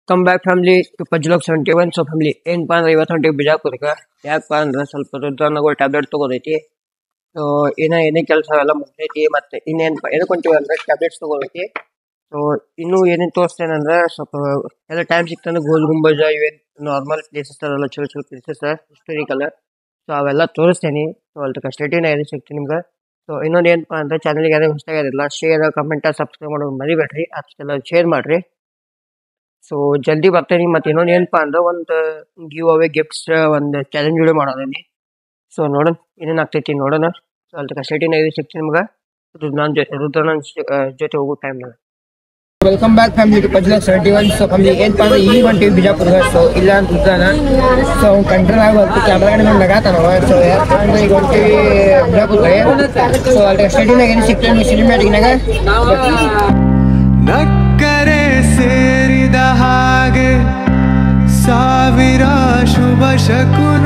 Come back family to ಪಜ್ಲಾಗ್ seventy one so family ಏನಪ್ಪಾ ಅಂದ್ರೆ ಇವತ್ತು ಹೊಂಟಿವಿ ಬಿಜಾಪುರಕ್ಕೆ ಯಾಕಪ್ಪ ಅಂದ್ರೆ ಸ್ವಲ್ಪ ರುದ್ರನಗಳು ಟ್ಯಾಬ್ಲೆಟ್ ತಗೋದೈತಿ ಸೊ ಏನ ಏನೇ ಕೆಲಸ ಎಲ್ಲ ಮುಗ್ದೈತಿ ಮತ್ತೆ ಇನ್ನೇನ್ ಎದಕ್ ಹೊಂಟಿವಿ ಅಂದ್ರೆ ಟ್ಯಾಬ್ಲೆಟ್ಸ್ ತಗೋದೈತಿ ಸೊ ಇನ್ನೂ ಏನೇನ್ ತೋರಿಸ್ತೇನೆ ಅಂದ್ರೆ ಸ್ವಲ್ಪ ಎಲ್ಲ ಟೈಮ್ ಸಿಕ್ತಂದ್ರೆ ಗೋಲ್ ಗುಂಬಜ ಇವೇನ್ ನಾರ್ಮಲ್ ಪ್ಲೇಸಸ್ ಅಲ್ಲ ಚಲೋ ಚಲೋ ಪ್ಲೇಸಸ್ ಹಿಸ್ಟೋರಿಕಲ್ ಸೊ ಅವೆಲ್ಲ ತೋರಿಸ್ತೇನೆ ಸೊ ಅಲ್ಲಿ ಕಸ್ಟಡಿನ ಏನು ಸಿಗ್ತೀನಿ ನಿಮ್ಗೆ ಸೊ ಇನ್ನೊಂದು ಏನಪ್ಪಾ ಅಂದ್ರೆ ಚಾನಲ್ಗೆ ಯಾರು ಹೊಸದಾಗಿರಲಿಲ್ಲ ಶೇರ್ ಕಮೆಂಟ್ ಸಬ್ಸ್ಕ್ರೈಬ್ ಮಾಡೋದು ಮರಿಬೇಡ್ರಿ ಅಷ್ಟೆಲ್ಲ ಶೇರ್ ಮಾಡ್ರಿ ಸೊ ಜಲ್ದಿ ಬರ್ತೇನೆ ಮತ್ತೆ ಇನ್ನೊಂದು ಏನಪ್ಪಾ ಅಂದ್ರೆ ಒಂದು ಗಿವ್ ಅವೇ ಗಿಫ್ಟ್ಸ್ ಒಂದು ಚಾಲೆಂಜ್ ವಿಡಿಯೋ ಮಾಡೋದೀನಿ ಸೊ ನೋಡೋಣ ಏನೇನು ಆಗ್ತೈತಿ ನೋಡೋಣ ಸೊ ಅಲ್ಲಿ ಕಸ್ಟಡಿನ ಇದು ಸಿಗ್ತೀನಿ ನಿಮ್ಗೆ ರುದ್ರನ ಜೊತೆ ರುದ್ರನ ಜೊತೆ ಹೋಗೋ ಟೈಮ್ನಾಗ ವೆಲ್ಕಮ್ ಬ್ಯಾಕ್ ಫ್ಯಾಮಿಲಿ ಟು ಪಜ್ಲಾಗ್ ಸೆವೆಂಟಿ ಒನ್ ಸೊ ಫ್ಯಾಮಿಲಿ ಏನಪ್ಪ ಅಂದ್ರೆ ಈಗ ಹೊಂಟಿವಿ ಬಿಜಾಪುರ ಸೊ ಇಲ್ಲ ಅಂತ ಉದ್ದಾನ ಸೊ ಅವ್ನು ಕಂಟ್ರೋಲ್ ಆಗೋದು ಕ್ಯಾಮ್ರಾ ಕಡೆ ನಮ್ಗೆ ನಗಾತಾನವ ಸೊ ಯಾಕಪ್ಪ ಅಂದ್ರೆ ಈಗ ಹೊಂಟಿವಿ ಬಿಜಾಪುರ ಸೊ ಅಲ್ಲಿ ಸ್ಟಡಿನಾಗ ಏನು ಸಿಗ್ತೇವೆ ಸಿನಿಮ್ಯಾಟಿಕ್ನಾಗ ನಕ್ಕರೆ ಸೇರಿದ ಹಾಗೆ ಸಾವಿರ ಶುಭ ಶಕುನ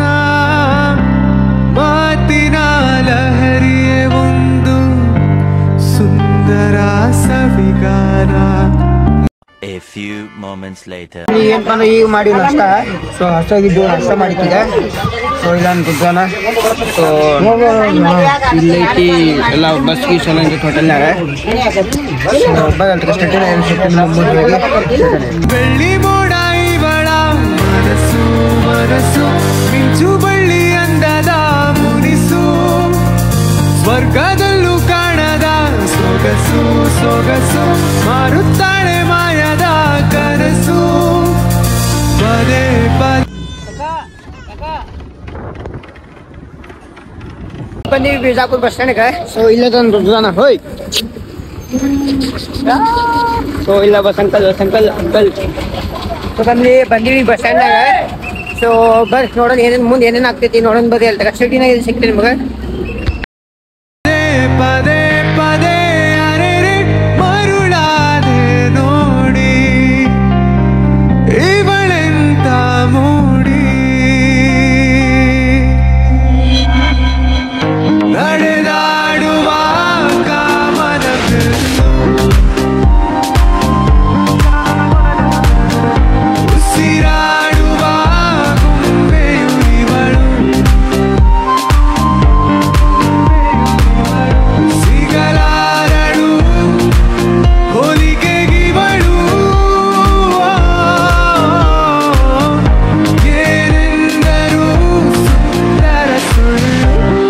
ಮಾತಿನ ಲಹರಿಯೇ ಒಂದು ಸುಂದರ ಸವಿಗಾನ A few moments later. ಏನಪ್ಪ ಅಂದ್ರೆ ಈಗ ಮಾಡಿ ನಾಷ್ಟ ಸೊ ಹಸೋಗಿದ್ದು ನಾಷ್ಟ ಮಾಡಿದ್ದೀಗ ಸೊ ಇಲ್ಲ ಅಂತ ಉದ್ದಾನ ಸೊ ಇಲ್ಲೈತಿ ಎಲ್ಲ ಬಸ್ ಗೀಸ್ ಎಲ್ಲ ಐತಿ ಹೋಟೆಲ್ನಾಗ ಸೊ ಬಂದ ಸ್ಟಡಿನಾಗ ಏನು ಸಿಗ್ತೇವೆ ಮುಂದೆ ಬೆಳ್ಳಿ ಮೋಡ ಇವಳ ಮನಸ್ಸು ಮನಸ್ಸು ಮಿಂಚು ಬಳ್ಳಿ ಅಂದದ ಮುನಿಸು ಸ್ವರ್ಗದಲ್ಲೂ ಕಾಣದ ಸೊಗಸು ಸೊಗಸು ಮಾರುತ್ತಾಳೆ ಮಾಯದ ಕನಸು ಪದೇ ಪದೇ ಬಂದೀವಿ ಬಿಜಾಪುರ ಬಸ್ ಸ್ಟ್ಯಾಂಡ್ಗೆ ಸೊ ಇಲ್ಲೇ ತಂದು ರುದ್ರಾನ ಹೋಯ್ ಸೊ ಇಲ್ಲ bus uncle bus uncle uncle so ಬಂದ್ವಿ ಬಂದೀವಿ ಬಸ್ ಸ್ಟ್ಯಾಂಡ್ನಾಗ ಸೊ ಬರ್ರಿ ನೋಡೋಣ ಏನೇನು ಮುಂದೆ ಏನೇನು ಆಗ್ತೈತಿ ನೋಡೋಣ ಬರ್ರಿ ಅಲ್ಲಿ ಕಸ್ಟಡಿನಾಗ ಸಿಗ್ತೀನಿ ನಿಮಗೆ ಪದೇ ಪದೇ ಅರೆರೆ ಮರುಳಾದೆ ನೋಡಿ ಇವಳೆಂತ ಮೂಡಿ ನಡೆದಾಡುವ ಕಾಮನ ಉಸಿರಾಡುವ ಗೊಂಬೆಯು ಇವಳು ಸಿಗಲಾರಳು ಹೋಲಿಕೆಗಿವಳು ಏನೆಂದರೂ ಸುಂದರ ಸುಳ್ಳು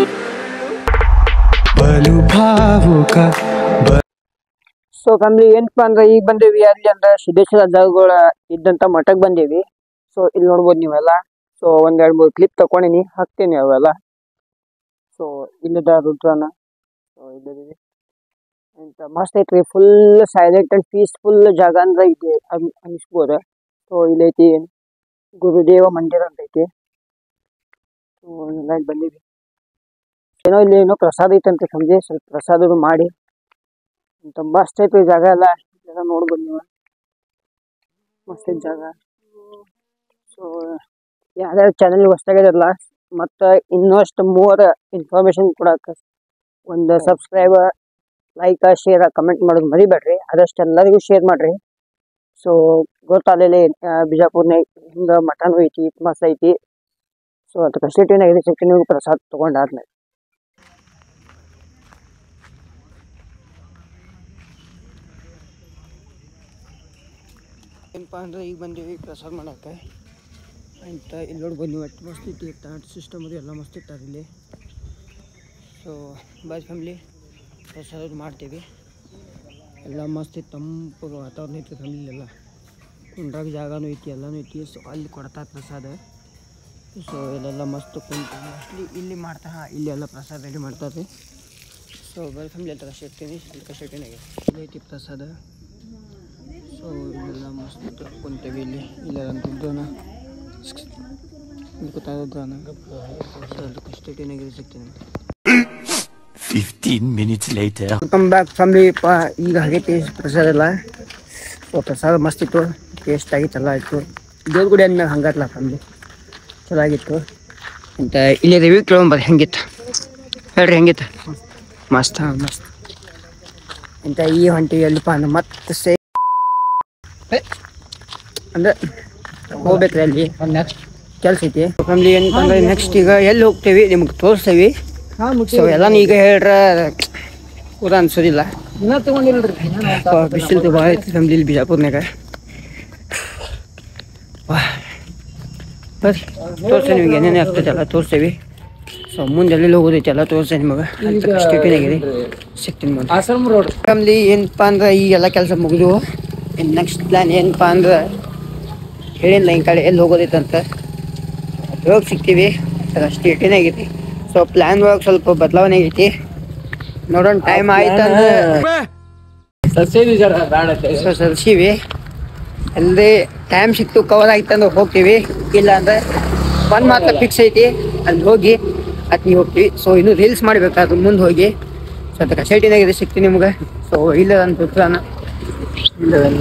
ಬಲು ಭಾವುಕ ಸೊ ಫ್ಯಾಮಿಲಿ ಏನಪ್ಪ ಅಂದ್ರೆ ಈಗ ಬಂದೇವಿ ಅಲ್ಲಿ ಅಂದ್ರೆ ಸಿದ್ದೇಶ್ವರ ಜಾಗಗಳ ಇದ್ದಂತ ಮಠಕ್ಕೆ ಬಂದೇವಿ ಸೊ ಇಲ್ಲಿ ನೋಡ್ಬೋದು ನೀವೆಲ್ಲ ಸೊ ಒಂದ್ ಎರಡ್ ಮೂರು ಕ್ಲಿಪ್ ತಕೊಂಡಿನಿ ಹಾಕ್ತೀನಿ ಅವೆಲ್ಲ ಸೊ ಇಲ್ಲದ ರುದ್ರನ ಸೊ ಇಲ್ಲಿದೆ ಅಂತ ಮಸ್ತ್ ಐತ್ರಿ ಫುಲ್ ಸೈಲೆಂಟ್ ಅಂಡ್ ಪೀಸ್ಫುಲ್ ಜಾಗ ಅಂದ್ರೆ ಇದೆ ಅನ್ ಅನ್ಸ್ಬೋದು ಸೊ ಇಲ್ಲೈತಿ ಗುರುದೇವ ಮಂದಿರ ಅಂತ ಐತಿ ಸೊ ಎಲ್ಲ ಇಲ್ಲಿ ಬಂದೀವಿ ಏನೋ ಇಲ್ಲಿ ಏನೋ ಪ್ರಸಾದ ಐತಂತೆ ಸಂಜೆ ಸ್ವಲ್ಪ ಪ್ರಸಾದ ಮಾಡಿ ಅಂತ ಮಸ್ತ್ ಐತಿ ಜಾಗ ಎಲ್ಲ ಎಲ್ಲ ನೋಡ್ಬೋದು ನೀವು ಮಸ್ತ್ ಐತಿ ಜಾಗ ಸೊ ಯಾರ್ಯಾರ ಚಾನಲ್ ಹೊಸ್ದಾಗಿರಲ್ಲ ಮತ್ತು ಇನ್ನಷ್ಟು ಮೂವರ ಇನ್ಫಾರ್ಮೇಶನ್ ಕೊಡಕ್ಕೆ ಒಂದು ಸಬ್ಸ್ಕ್ರೈಬ್ ಲೈಕ್ ಶೇರ್ ಕಮೆಂಟ್ ಮಾಡೋದು ಮರಿಬೇಡ್ರಿ ಆದಷ್ಟು ಎಲ್ಲರಿಗೂ ಶೇರ್ ಮಾಡ್ರಿ ಸೊ ಗೊತ್ತಾಗಲಿ ಬಿಜಾಪುರ್ನಾಗ ಹಿಂಗೆ ಮಟನ್ ಐತಿ ಮಸ್ತ್ ಐತಿ ಸೊ ಅದು ಫೆಸಿಲಿಟಿನಾಗ ಇದೆ ಸಿಗ್ತೀನಿ ನೀವು ಪ್ರಸಾದ ತೊಗೊಂಡಾದ್ಮೇಲೆ ಏನಪ್ಪ ಅಂದ್ರೆ ಈಗ ಬಂದೀವಿ ಪ್ರಸಾದ ಮಾಡೋಕ್ಕೆ ಅಂತ ಇಲ್ಲಿ ನೋಡ್ಬೋದು ನೀವು ಎಷ್ಟು ಮಸ್ತ್ ಐತಿ ಟಾಟ್ ಸಿಸ್ಟಮ್ ಅದು ಎಲ್ಲ ಮಸ್ತ್ ಇಟ್ಟಾರ ಇಲ್ಲಿ ಸೊ ಬಾಯ್ ಫ್ಯಾಮ್ಲಿ ಪ್ರಸಾದ ಮಾಡ್ತೀವಿ ಎಲ್ಲ ಮಸ್ತ್ ಐತಿ ತಂಪು ವಾತಾವರಣ ಐತಿ ಫ್ಯಾಮಿಲಿ ಎಲ್ಲ ಕುಂಡ್ರಾಗ ಜಾಗನೂ ಐತಿ ಎಲ್ಲನೂ ಐತಿ ಸೊ ಅಲ್ಲಿ ಕೊಡ್ತಾರೆ ಪ್ರಸಾದ ಸೊ ಇಲ್ಲೆಲ್ಲ ಮಸ್ತ್ ಕುಂತು ಮೋಸ್ಟ್ಲಿ ಇಲ್ಲಿ ಮಾಡ್ತಾ ಹಾಂ ಇಲ್ಲಿ ಎಲ್ಲ ಪ್ರಸಾದ ರೆಡಿ ಮಾಡ್ತಾರೆ ಸೊ ಬಾಯ್ ಫ್ಯಾಮಿಲಿ ಅಂತ ಕಷ್ಟ ಇರ್ತೀನಿ ಅಲ್ಲಿ ಕಷ್ಟ ಇರ್ತೀನಿ ಇಲ್ಲಿ ಐತಿ ಪ್ರಸಾದ ಸೊ ಇಲ್ಲೆಲ್ಲ ಮಸ್ತ್ ಕುಂತೇವಿ ಇಲ್ಲಿ ಇಲ್ಲೆಲ್ಲ ದುಡ್ಡನ ಇಲ್ಲಿ ಕೂತಾದ್ರನ ಸೊ ಅಲ್ಲಿ ಕಸ್ಟಡಿನಾಗ ಸಿಗ್ತೀನಿ 15 minutes later. Welcome back family ಪ ಈಗ ಆಗೈತಿ ಪ್ರಸಾದ ಎಲ್ಲ ಸೊ ಪ್ರಸಾದ ಮಸ್ತ್ ಇತ್ತು ಟೇಸ್ಟ್ ಆಗಿತ್ತಲ್ಲ ಆಯಿತು ದೇವ್ರ ಗುಡಿ ಅಂದ್ಮೇಲೆ ಹಂಗತ್ತಲ್ಲ ಫ್ಯಾಮಿಲಿ ಚಲೋ ಆಗಿತ್ತು ಅಂತ ಇಲ್ಲಿ ರಿವ್ಯೂ ಕೇಳೋಂಬರ್ರಿ ಹೆಂಗಿತ್ತು ಹೇಳ್ರಿ ಹೆಂಗಿತ್ತು ಮಸ್ತ್ ಹಾಂ ಮಸ್ತ್ ಅಂತ ಈ ಹೊಂಟಿ ಎಲ್ಲಿಪ್ಪ ಅಂದ್ರೆ ಮತ್ತೆ ಸೇ ಅಂದ್ರೆ ಹೋಗ್ಬೇಕ್ರಿ ಅಲ್ಲಿ ನೆಕ್ಸ್ಟ್ ಕೆಲ್ಸ ಐತಿ ಫ್ಯಾಮಿಲಿ ಏನಪ್ಪ ಅಂದ್ರೆ ನೆಕ್ಸ್ಟ್ ಈಗ ಎಲ್ಲಿ ಹೋಗ್ತೇವಿ ನಿಮ್ಗೆ ತೋರಿಸ್ತೇವಿ ಸೊ ಎಲ್ಲ ಈಗ ಹೇಳ್ರ ಪೂರ ಅನ್ಸೋದಿಲ್ಲ ಬಿಸಿಲು ಭಾಳ ಐತಿ ಫ್ಯಾಮಿಲಿ ಇಲ್ಲಿ ಬಿಜಾಪುರ್ನಾಗ ವಾಹ್. ಬರ್ರಿ ತೋರಿಸ್ತೇವೆ ನಿಮ್ಗೆ ಏನೇನು ಆಗ್ತೈತೆ ಎಲ್ಲ ತೋರಿಸ್ತೇವೆ ಸೊ ಮುಂದೆ ಎಲ್ಲೆಲ್ಲಿ ಹೋಗೋದೈತೆ ಎಲ್ಲ ತೋರಿಸ್ತೇನೆ ನಿಮಗೆ ಸ್ಟೇಟಿನಾಗಿದೆ ಸಿಗ್ತೀನಿ ಮುಂದೆ ರೋಡ್ ಫ್ಯಾಮಿಲಿ ಏನಪ್ಪ ಅಂದ್ರೆ ಈ ಎಲ್ಲ ಕೆಲಸ ಮುಗಿದು ನೆಕ್ಸ್ಟ್ ಪ್ಲ್ಯಾನ್ ಏನಪ್ಪ ಅಂದ್ರೆ ಹೇಳಿಲ್ಲ ಈ ಕಡೆ ಎಲ್ಲಿ ಹೋಗೋದೈತೆ ಅಂತ ಹೋಗಿ ಸಿಗ್ತೀವಿ ಸ್ಟೇಟಿನ ಆಗೈತಿ ಸೊ ಪ್ಲ್ಯಾನ್ ಒಳಗೆ ಸ್ವಲ್ಪ ಬದಲಾವಣೆ ಆಗೈತಿ ನೋಡೋಣ ಟೈಮ್ ಆಯ್ತಂದ್ರೆ ಸೊ ಸಲ್ಸೀವಿ ಅಲ್ಲದೆ ಟೈಮ್ ಸಿಕ್ತು ಕವರ್ ಆಯ್ತಂದ್ರೆ ಹೋಗ್ತೀವಿ ಇಲ್ಲ ಅಂದ್ರೆ ಒಂದು ಮಾತ್ರ ಫಿಕ್ಸ್ ಐತಿ ಅಲ್ಲಿ ಹೋಗಿ ಅತ್ನಿ ಹೋಗ್ತೀವಿ ಸೊ ಇನ್ನು ರೀಲ್ಸ್ ಮಾಡ್ಬೇಕಾದ್ರೆ ಮುಂದೆ ಹೋಗಿ ಸೊ ಅದಕ್ಕೆ ಸೈಟಿನಾಗಿದೆ ಸಿಗ್ತೀನಿ ನಿಮ್ಗೆ ಸೊ ಇಲ್ಲ ಅಂತ ಪ್ಲಾನ ಇಲ್ಲವೆಲ್ಲ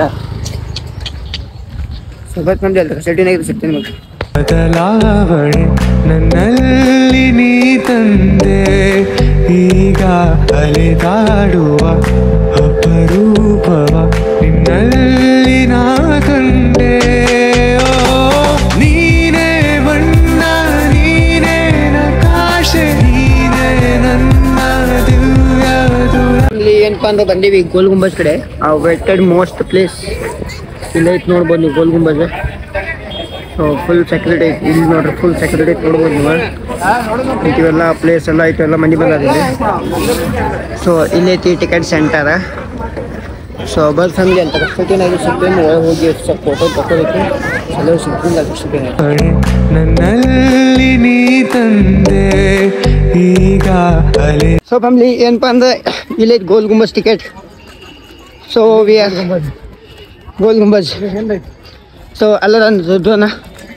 ಸೊ ಬತ್ ಮಂದಿ ಅಲ್ಲ ಸೈಟಿನಾಗಿದೆ ಸಿಗ್ತೀನಿ ನಿಮ್ಗೆ ಬದಲಾವಣೆ ನನ್ನಲ್ಲಿ ನೀ ತಂದೆ ಈಗ ಅಲೆದಾಡುವ ಅಪರೂಪವ ನಿನ್ನಲ್ಲಿ ನಾ ಕಂಡೆ ಓ, ನೀನೇ ಬಣ್ಣ ನೀನೇ ನಕಾಶೆ ನೀನೇ ನನ್ನ ದಿವ್ಯ ದುರ ಇಲ್ಲಿ ಏನಪ್ಪಾ ಅಂದ್ರೆ ಬಂದೀವಿ ಗೋಲ್ ಗುಂಬಜ್ ಕಡೆ ಆ ವೆಟೆಡ್ ಮೋಸ್ಟ್ ಪ್ಲೇಸ್ ಇಲ್ಲ ಐತೆ ನೋಡ್ಬೋದು ನೀವು Gol Gumbaz so full security ಐತಿ ಇಲ್ಲಿ ನೋಡ್ರಿ ಫುಲ್ ಸೆಕ್ಯೂರಿಟಿ ಐತಿ ನೋಡ್ಬೋದು ನೀವು ಇವೆಲ್ಲ ಪ್ಲೇಸ್ ಎಲ್ಲ ಐತೆ ಎಲ್ಲ ಮಂದಿ ಬಂದಿದೆ ಸೊ ಇಲ್ಲಿ ಐತಿ ಟಿಕೆಟ್ ಸೆಂಟರ್ ಸೊ ಬಸ್ ಹಂಗೆ ಅಂತ ಸಿಟಿನಾಗಿ ಸಿಗ್ತೀನಿ ಒಳಗೆ ಹೋಗಿ ಸ್ವಲ್ಪ ಫೋಟೋ ತಗೋದಕ್ಕೆ ಚಲೋ ಸಿಗ್ತೀನಿ ಅದು ಸಿಗ್ತೀನಿ ಅಣೆ ನನ್ನಲ್ಲಿ ನೀ ತಂದೆ ಈಗ ಅಲೆ ಸೊ ಫ್ಯಾಮಿಲಿ ಏನಪ್ಪ ಅಂದ್ರೆ ಇಲ್ಲಿ ಐತಿ Gol Gumbaz ticket so we are Gol Gumbaz so ಅಲ್ಲದ ದುಡ್ಡನ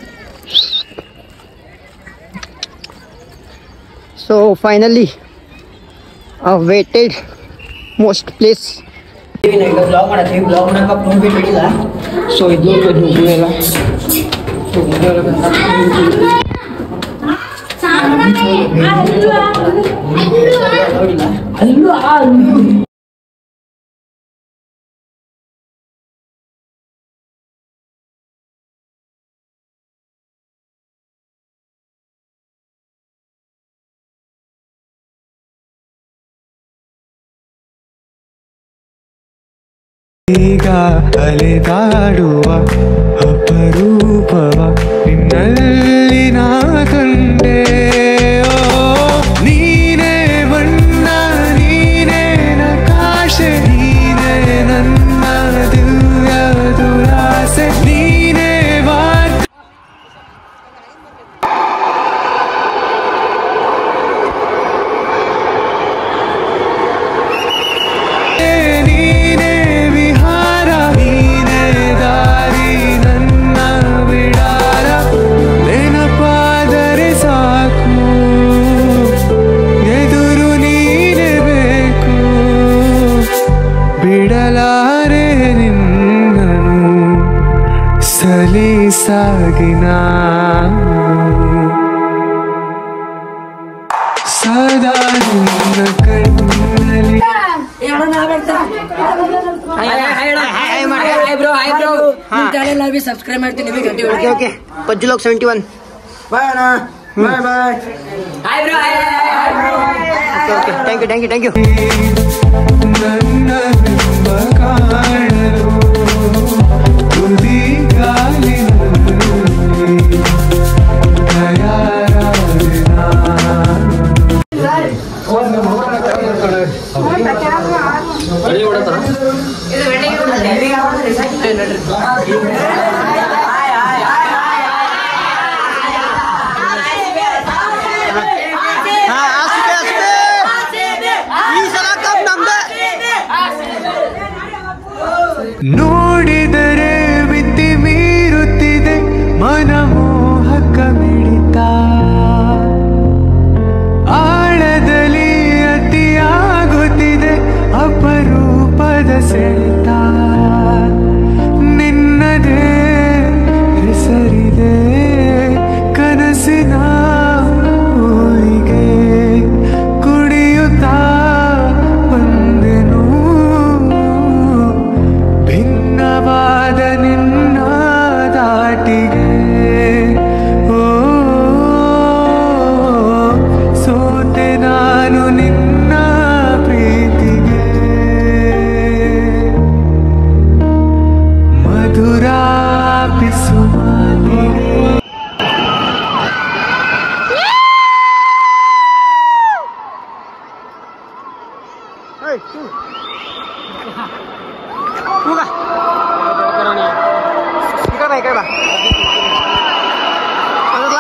so finally waited most place blog ಮಾಡತ್ತೀವಿ ಬ್ಲಾಗ್ ಮಾಡಕ್ಕೆ ಫೋನ್ ಪೇ ಹಿಡಿಲ್ಲ ಸೊ ಇದು ಇದು ಎಲ್ಲ ಸೊ ಈಗ ಅಲೆದಾಡುವ ಅಪರೂಪವ ನಿನ್ನಲ್ಲಿ ನಾ ಕಂಡೆ ಓ, ನೀನೇ ಬಣ್ಣ ನೀನೇ ನಕಾಶೆ ನೀನೇ ನನ್ನ ದಿವ್ಯ ದುರಾಸೆ ನೀನೇ ವಾರ್ತೆ ನೀನೇ ವಿಹಾರ ನೀನೇ ದಾರಿ ನನ್ನ ಬಿಡಾರ ನೆನಪಾದರೆ ಸಾಕು ಎದುರು ನೀನೇ ಬೇಕು ಬಿಡಲಾರೆ ನಿನ್ನನು ಸಲೀಸಾಗಿನ ಸದಾ ನಿನ್ನ ಕಣ್ಣಲ್ಲಿ ಸಬ್ಸ್ಕ್ರೈಬ್ ಮಾಡ್ತೀನಿ ನಿಮಗೆ ಗಂಟೆ ಓಕೆ ಓಕೆ ಪಜ್ಜುಲೋಕ್ seventy one okay thank you thank you thank you ನನ್ನ ಬಿಂಬ ಕಾಣಲು ತುದಿ ಗಾಲಿನಲ್ಲಿ ತಯಾರಾದೆ ನಾನು. ನೋಡಿದರೆ ಮಿತಿ ಮೀರುತ್ತಿದೆ ಮನಮೋಹಕ ಮಿಡಿತ ಆಳದಲ್ಲಿ ಅತಿಯಾಗುತ್ತಿದೆ ಅಪರೂಪದ ಸೆಳೆತ ನಿನ್ನದೇ ಹೆಸರಿದೆ ಕನಸಿನ ಊರಿಗೆ ಕುಡಿಯುತ್ತಾ ಬಂದೆನು ಭಿನ್ನವಾದ ಕೂಗ ಈ ಕಡೆ ಬಾ ಈ ಕಡೆ ಬಾ ಹೌದಲ್ಲ?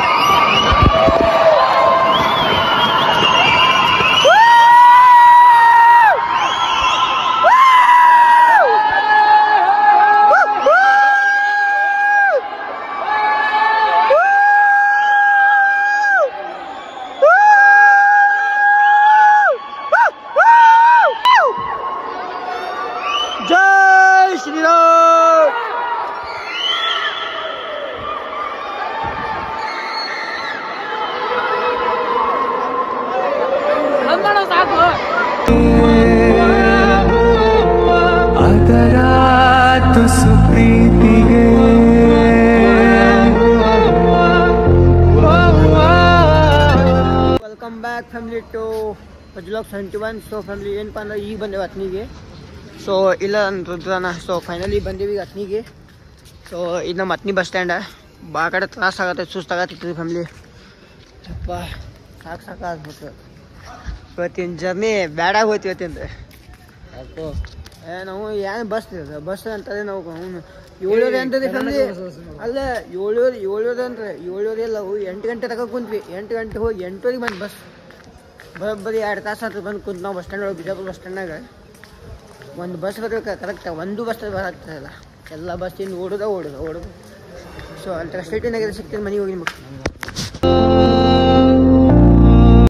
ಜೈ ಶ್ರೀರಾಮ್ ಅದರ ತುಸು ಪ್ರೀತಿಗೆ welcome back family to blog seventy one so family ಏನಪ್ಪ ಅಂದ್ರೆ ಈಗ ಬಂದೇವೆ ಹತ್ನಿಗೆ ಸೊ ಇಲ್ಲ ರುದ್ರನ ಸೊ ಫೈನಲಿ ಬಂದೀವಿ ಈಗ ಹತ್ನಿಗೆ ಸೊ ಇದು ನಮ್ಮ ಹತ್ನಿ ಬಸ್ ಸ್ಟ್ಯಾಂಡ ಬಾ ಕಡೆ ತ್ರಾಸ ಆಗತ್ತೆ ಸುಸ್ತಾಗತ್ತಿತ್ತು ಫ್ಯಾಮಿಲಿ ಅಪ್ಪ ಸಾಕು ಸಾಕಾಗ್ಬಿಟ್ಟು ಇವತ್ತಿನ ಜರ್ನಿ ಬ್ಯಾಡಾಗ ಹೋಯ್ತು ಇವತ್ತಿಂದ ಏ ನಾವು ಏನು ಬಸ್ ಬಸ್ ಅಂತಂದ್ರೆ ನಾವು ಅವನು ಏಳೂರು ಅಂತದೆ ಫ್ಯಾಮಿಲಿ ಅಲ್ಲ ಏಳೂರು ಏಳೂರು ಅಂದ್ರೆ ಏಳೂರು ಎಲ್ಲ ಹೋಗಿ ಎಂಟು ಗಂಟೆ ತನಕ ಕುಂತ್ವಿ ಎಂಟು ಗಂಟೆ ಹೋಗಿ ಎಂಟೂವರೆಗೆ ಬಂದು ಬಸ್ ಬರೋಬ್ಬರಿ ಎರಡು ತಾಸು ಅಂತ ಬಂದು ಕುಂತು ನಾವು ಬಸ್ ಸ್ಟ್ಯಾಂಡ್ ಒಳಗೆ ಬಿಜಾಪುರ ಬಸ್ ಸ್ಟ್ಯಾಂಡ್ನಾಗ ಒಂದು ಬಸ್ ಬರ್ಬೇಕು ಕರೆಕ್ಟ್ ಒಂದು ಬಸ್ ಬರಾಗ್ತದಲ್ಲ ಎಲ್ಲ ಬಸ್ ಇನ್ನು ಓಡೋದ ಓಡೋದು ಓಡೋದು ಸೊ ಅಲ್ಲಿ ಸ್ಟೇಟಿನಾಗ ಸಿಗ್ತೀನಿ ಮನೆಗೆ ಹೋಗಿ ನಿಮಗೆ